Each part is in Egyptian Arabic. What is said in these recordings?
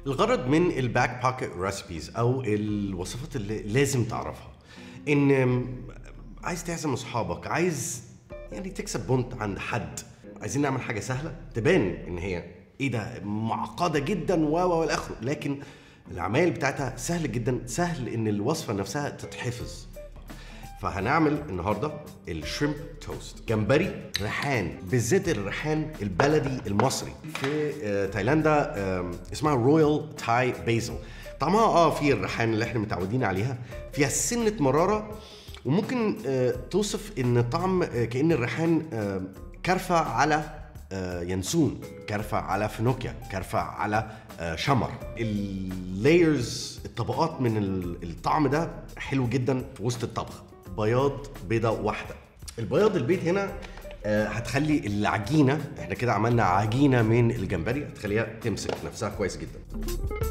الغرض من الباك باكيت ريسبيز او الوصفات اللي لازم تعرفها ان عايز تعزم اصحابك عايز يعني تكسب بونت عند حد عايزين نعمل حاجه سهله تبان ان هي ايه ده معقده جدا و و والى اخره لكن العمايل بتاعتها سهل جدا سهل ان الوصفه نفسها تتحفظ فهنعمل النهارده الشريمب توست جمبري ريحان بالذات الريحان البلدي المصري في آه، تايلاندا آم، اسمها رويال تاي بيزل طعمها اه في الريحان اللي احنا متعودين عليها فيها سنه مراره وممكن آه، توصف ان طعم آه، كان الريحان آه، كرفه على آه، ينسون كرفه على فينوكيا كرفه على آه، شمر اللايرز الطبقات من ال- الطعم ده حلو جدا في وسط الطبخ بياض بيضة واحدة البياض البيض هنا آه، هتخلي العجينة احنا كده عملنا عجينة من الجمبري هتخليها تمسك نفسها كويس جدا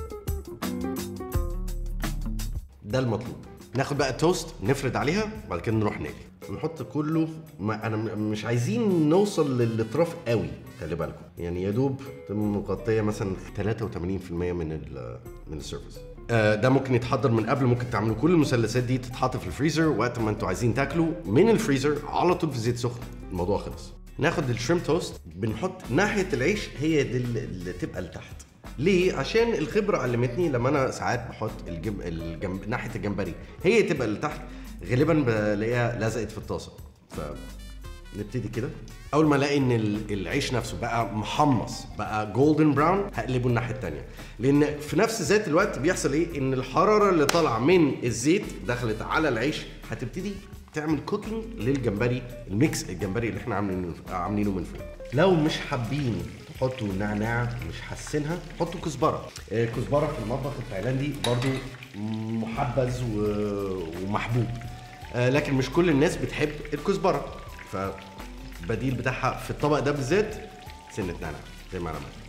ده المطلوب ناخد بقى توست نفرد عليها بعد كده نروح نقلي نحط كله ما انا م- مش عايزين نوصل للاطراف قوي خلي بالكم يعني يا دوب تبقى مغطيه مثلا 83% من ال من السيرفيس آه، ده ممكن يتحضر من قبل ممكن تعملوا كل المثلثات دي تتحط في الفريزر وقت ما انتوا عايزين تاكلوا من الفريزر على طول في زيت سخن الموضوع خلص ناخد الشريم توست بنحط ناحيه العيش هي دي اللي اللي تبقى لتحت ليه؟ عشان الخبرة علمتني لما أنا ساعات بحط الجم... الجم... ناحية الجمبري هي تبقى اللي تحت غالبا بلاقيها لزقت في الطاسة فنبتدي كده أول ما ألاقي إن ال- العيش نفسه بقى محمص بقى جولدن براون هقلبه الناحية التانية لأن في نفس ذات الوقت بيحصل إيه؟ إن الحرارة اللي طالعة من الزيت دخلت على العيش هتبتدي تعمل كوكينج للجمبري الميكس الجمبري اللي احنا عاملينه عاملينه من فوق لو مش حابين حطوا نعناع مش حاسينها حطوا كزبره آه، كزبره في المطبخ التايلاندي برضو محبذ و- ومحبوب آه، لكن مش كل الناس بتحب الكزبره فالبديل بتاعها في الطبق ده بالذات سنه نعناع زي ما انا عملت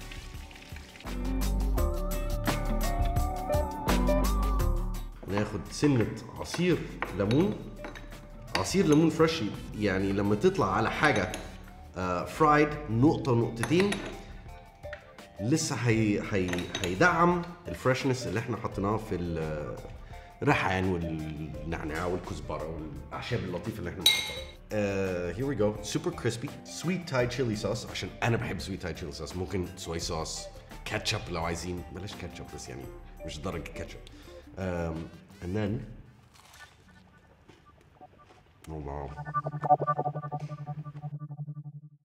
ناخد سنه عصير ليمون عصير ليمون فريش يعني لما تطلع على حاجه آه فرايد نقطه نقطتين لسه هي هي هيدعم الفريشنس اللي احنا حطيناه في الريحان والنعناع والكزبره والاعشاب اللطيفه اللي احنا بنحطها Uh, here we go super crispy sweet Thai chili sauce عشان انا بحب sweet Thai chili sauce ممكن soy sauce كاتشب لو عايزين بلاش كاتشب بس يعني مش درجه كاتشب um, and then oh wow